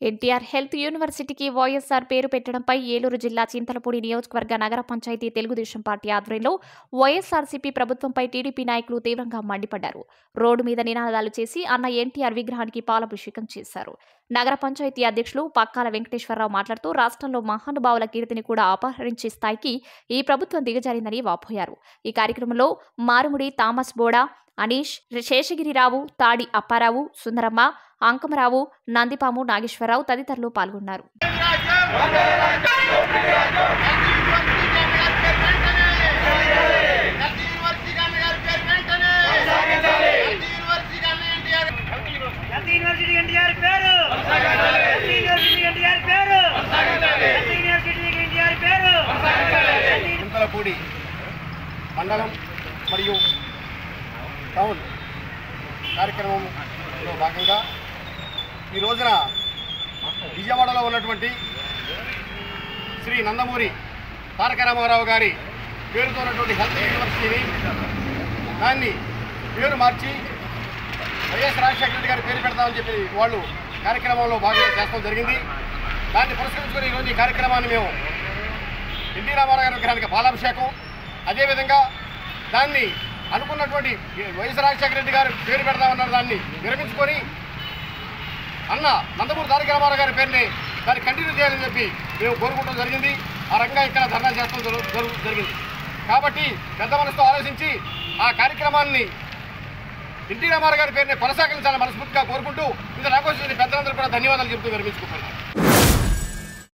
NTR health యూనివర్సిటీకి వైఎస్ఆర్ పేరు పెట్టడంపై ఏలూరు జిల్లా చింతలపూడి నియోజకవర్గ నగర పంచాయతీ తెలుగుదేశం పార్టీ ఆధ్వర్యంలో వైఎస్ఆర్సీపీ ప్రభుత్వంపై టీడీపీ నాయకులు తీవ్రంగా మండిపడ్డారు రోడ్డు మీద నినాదాలు చేసి అన్న ఎన్టీఆర్ విగ్రహానికి పాలాభిషేకం చేశారు నగర పంచాయతీ అధ్యక్షులు పక్కాల వెంకటేశ్వరరావు మాట్లాడుతూ రాష్ట్రంలో మహానుభావుల కీర్తిని కూడా అపహరించే స్థాయికి ఈ ప్రభుత్వం దిగజారిందని వాపోయారు ఈ కార్యక్రమంలో మారుముడి థామస్ బోడా అనీష్ శేషగిరిరావు తాడి అప్పారావు సుందరమ్మ అంకమరావు నందిపాము నాగేశ్వరరావు తదితరులు పాల్గొన్నారు హెల్త్ యూనివర్సిటీ ఎన్టీఆర్ పేరు హెల్త్ యూనివర్సిటీ ఎన్టీఆర్ పేరు హెల్త్ యూనివర్సిటీ ఎన్టీఆర్ పేరు చింతలపూడి మండలం మరియు టౌన్ కార్యక్రమంలో భాగంగా ఈ రోజున విజయవాడలో ఉన్నటువంటి శ్రీ నందమూరి తారక రామారావు గారి పేరుతో ఉన్నటువంటి హెల్త్ యూనివర్సిటీని దాన్ని పేరు మార్చి వైఎస్ రాజశేఖర రెడ్డి గారి పేరు పెడతామని చెప్పి వాళ్ళు కార్యక్రమంలో భాగంగా చేస్తాం జరిగింది దాన్ని పురస్కరించుకొని ఈరోజు ఈ కార్యక్రమాన్ని మేము ఎన్టీ రామారావు గారి విగ్రహానికి పాలాభిషేకం అదేవిధంగా దాన్ని అనుకున్నటువంటి వైఎస్ రాజశేఖర రెడ్డి గారు పేరు పెడదామన్నారు దాన్ని విరమించుకొని అన్న నందమూరి తారక రామారావు గారి పేరుని దాన్ని కంటిన్యూ చేయాలని చెప్పి మేము కోరుకోవడం జరిగింది ఆ రకంగా ఇక్కడ ధర్నా చేస్తాం జరుగు- జరుగు- జరిగింది కాబట్టి పెద్ద మనసుతో ఆలోచించి ఆ కార్యక్రమాన్ని ఎన్టీ రామారావు గారి పేరుని కొనసాగించాలని మనస్ఫూర్తిగా కోరుకుంటూ ఇంత నాకు వచ్చిన పెద్దలందరూ కూడా ధన్యవాదాలు చెబుతూ విరమించుకుంటున్నాను